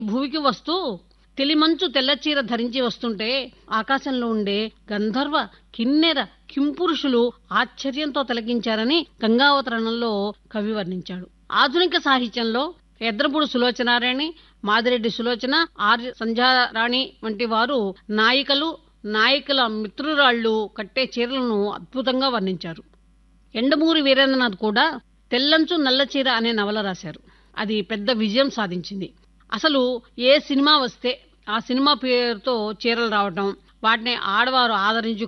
భూమికి వస్తూ తెలిమంచు తెల్లచీర ధరించి వస్తుంటే ఆకాశంలో ఉండే గంధర్వ కిన్నెర కింపురుషులు ఆశ్చర్యంతో తిలకించారని గంగావతరణంలో కవి వర్ణించాడు ఆధునిక సాహిత్యంలో ఎద్రపూడి సులోచనారాణి మాదిరెడ్డి సులోచన ఆర్య సంధ్యారాణి వంటి వారు నాయికలు నాయకుల మిత్రురాళ్ళు కట్టే చీరలను అద్భుతంగా వర్ణించారు ఎండమూరి వీరేంద్రనాథ్ కూడా తెల్లంచు నల్ల చీర అనే నవల రాశారు అది పెద్ద విజయం సాధించింది అసలు ఏ సినిమా వస్తే ఆ సినిమా పేరుతో చీరలు రావటం వాటిని ఆడవారు ఆదరించి